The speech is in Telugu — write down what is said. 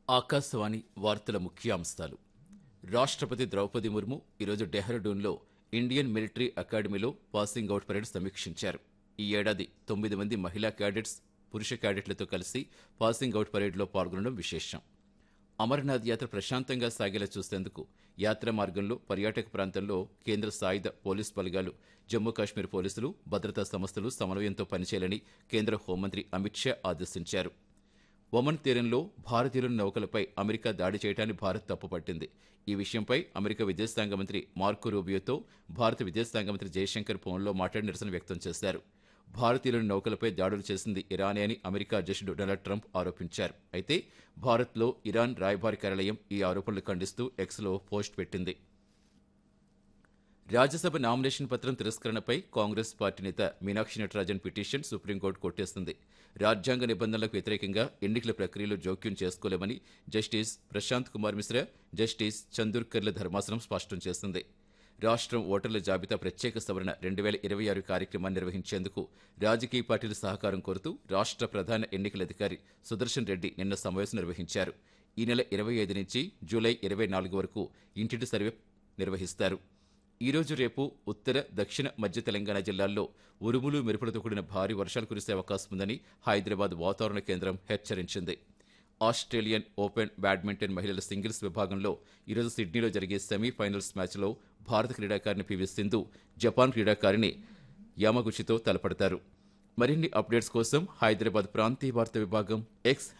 ఆకాశవాణి వార్తల ముఖ్యాంశాలు రాష్ట్రపతి ద్రౌపది ముర్ము ఈరోజు డెహ్రాడూన్లో ఇండియన్ మిలిటరీ అకాడమీలో పాసింగ్ అవుట్ పరేడ్ సమీక్షించారు ఈ ఏడాది తొమ్మిది మంది మహిళా క్యాడెట్స్ పురుష క్యాడెట్లతో కలిసి పాసింగ్ అవుట్ పరేడ్లో పాల్గొనడం విశేషం అమర్నాథ్ యాత్ర ప్రశాంతంగా సాగేలా చూసేందుకు యాత్ర మార్గంలో పర్యాటక ప్రాంతంలో కేంద్ర సాయుధ పోలీస్ బలగాలు జమ్మూ కాశ్మీర్ పోలీసులు భద్రతా సంస్థలు సమన్వయంతో పనిచేయాలని కేంద్ర హోంమంత్రి అమిత్ షా ఆదేశించారు ఒమన్ తీరంలో భారతీయుల నౌకలపై అమెరికా దాడి చేయడాన్ని భారత్ తప్పుపట్టింది ఈ విషయంపై అమెరికా విదేశాంగ మంత్రి మార్కో రూబియోతో భారత విదేశాంగ మంత్రి జయశంకర్ ఫోన్లో మాట్లాడి నిరసన వ్యక్తం చేశారు భారతీయుల నౌకలపై దాడులు చేసింది ఇరానే అని అమెరికా అధ్యక్షుడు డొనాల్డ్ ట్రంప్ ఆరోపించారు అయితే భారత్లో ఇరాన్ రాయబారి కార్యాలయం ఈ ఆరోపణలు ఖండిస్తూ ఎక్స్లో పోస్ట్ పెట్టింది రాజ్యసభ నామినేషన్ పత్రం తిరస్కరణపై కాంగ్రెస్ పార్టీ నేత మీనాక్షి నటరాజన్ పిటిషన్ సుప్రీంకోర్టు కొట్టేస్తుంది రాజ్యాంగ నిబంధనలకు వ్యతిరేకంగా ఎన్నికల ప్రక్రియలో జోక్యం చేసుకోలేమని జస్టిస్ ప్రశాంత్ కుమార్ మిశ్రా జస్టిస్ చందూర్కర్ల ధర్మాసనం స్పష్టం చేసింది రాష్ట్రం ఓటర్ల జాబితా ప్రత్యేక సవరణ రెండు వేల ఇరవై ఆరు కార్యక్రమాన్ని నిర్వహించేందుకు రాజకీయ పార్టీల సహకారం కోరుతూ రాష్ట్ర ప్రధాన ఎన్నికల అధికారి సుదర్శన్ రెడ్డి నిన్న సమావేశం నిర్వహించారు ఈ నెల ఇరవై ఐదు నుంచి జూలై ఇరవై నాలుగు వరకు ఇంటింటి సర్వే నిర్వహిస్తారు ఈ రోజు రేపు ఉత్తర దక్షిణ మధ్య తెలంగాణ జిల్లాల్లో ఉరుములు మెరుపులతో కూడిన భారీ వర్షాలు కురిసే అవకాశం ఉందని హైదరాబాద్ వాతావరణ కేంద్రం హెచ్చరించింది ఆస్ట్రేలియన్ ఓపెన్ బ్యాడ్మింటన్ మహిళల సింగిల్స్ విభాగంలో ఈరోజు సిడ్నీలో జరిగే సెమీఫైనల్స్ మ్యాచ్లో భారత క్రీడాకారిణి పివి సింధు జపాన్ క్రీడాకారిణి యామగుచితో తలపడతారు మరిన్ని అప్డేట్స్ కోసం హైదరాబాద్ ప్రాంతీయ వార్తా విభాగం ఎక్స్